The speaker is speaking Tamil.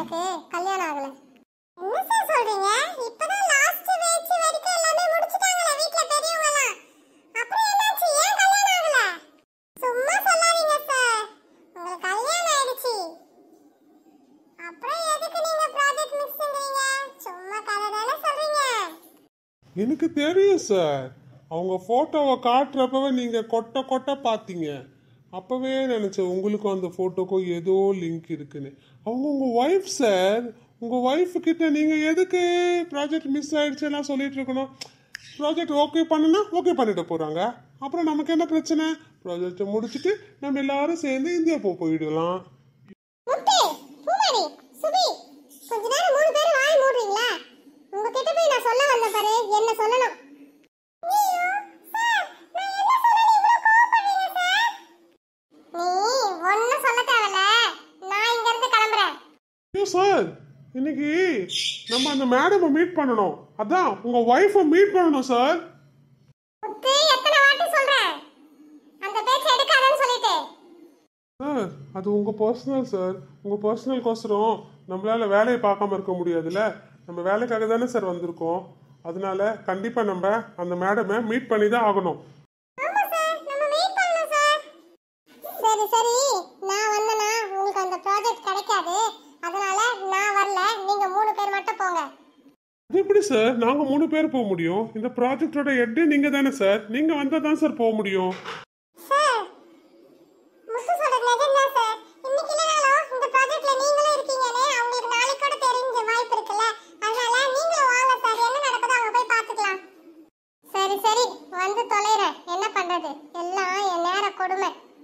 எனக்கு கல்யாணம் ஆகல என்ன சார் சொல்றீங்க இப்பதான் லாஸ்ட் பேட்ச் வரைக்கும் எல்லாமே முடிச்சிட்டாங்கல வீட்ல பெரியவங்க எல்லாம் அப்புறம் என்னாச்சு ஏன் கல்யாணம் ஆகல சும்மா சொல்லாதீங்க சார் உங்களுக்கு கல்யாணம் ஆயிடுச்சு அப்புறம் எதுக்கு நீங்க ப்ராஜெக்ட் மிஸ்ன்றீங்க சும்மா கதை தானே சொல்றீங்க எனக்கு தெரியும் சார் அவங்க ஃபோட்டோவை காட்டுறப்பவே நீங்கள் கொட்டை கொட்டை பார்த்தீங்க அப்போவே நினச்சேன் உங்களுக்கும் அந்த ஃபோட்டோக்கும் ஏதோ லிங்க் இருக்குன்னு அவங்க உங்கள் ஒய்ஃப் சார் உங்கள் ஒய்ஃப் கிட்ட நீங்கள் எதுக்கு ப்ராஜெக்ட் மிஸ் ஆயிடுச்சுலாம் சொல்லிட்டு இருக்கணும் ப்ராஜெக்ட் ஓகே பண்ணுனா ஓகே பண்ணிட்டு போகிறாங்க அப்புறம் நமக்கு என்ன பிரச்சனை ப்ராஜெக்டை முடிச்சுட்டு நம்ம எல்லாரும் சேர்ந்து இந்தியா போ போயிடலாம் முத்து பூமாரி சுபி கொஞ்ச நேரம் மூணு பேரும் வாய் மூடுறீங்களா உங்ககிட்ட போய் நான் சொல்ல வந்த பாரு என்ன சொல்லணும் நீ ஒன்னும் சொல்ல தேவையில்ல நான் இங்க இருந்து கிளம்புறேன் ஐயோ சார் இன்னைக்கு நம்ம அந்த மேடமை மீட் பண்ணணும் அதான் உங்கள் ஒய்ஃபை மீட் பண்ணணும் சார் முத்து எத்தனை வாட்டி சொல்றேன் அந்த பேச்சை எடுக்காதன்னு சொல்லிட்டு சார் அது உங்கள் பர்சனல் சார் உங்கள் பர்சனல்கோசரம் நம்மளால் வேலையை பார்க்காம இருக்க முடியாதுல்ல நம்ம வேலைக்காக தானே சார் வந்திருக்கோம் அதனால கண்டிப்பாக நம்ம அந்த மேடமை மீட் பண்ணி தான் ஆகணும் ஆமா சார் நம்ம வெயிட் பண்ணலாம் சார் சரி சரி நான் வந்தனா உங்களுக்கு அந்த ப்ராஜெக்ட் கிடைக்காது அதனால நான் வரல நீங்க மூணு பேர் மட்டும் போங்க அது எப்படி சார் நாங்கள் மூணு பேர் போக முடியும் இந்த ப்ராஜெக்டோட ஹெட்டு நீங்கள் தானே சார் நீங்கள் வந்தால் தான் சார் போக முடியும் சார் முத்து சொல்றது நிஜம்தான் சார் இன்னைக்கு இல்லைனாலும் இந்த ப்ராஜெக்ட்ல நீங்களும் இருக்கீங்கன்னு அவங்களுக்கு நாளைக்கு கூட தெரிஞ்ச வாய்ப்பு இருக்குல்ல அதனால நீங்களும் வாங்க சார் என்ன நடக்குதோ அங்க போய் பார்த்துக்கலாம் சரி சரி வந்து தொலைறேன் என்ன பண்றது எல்லாம் என் நேர கொடுமை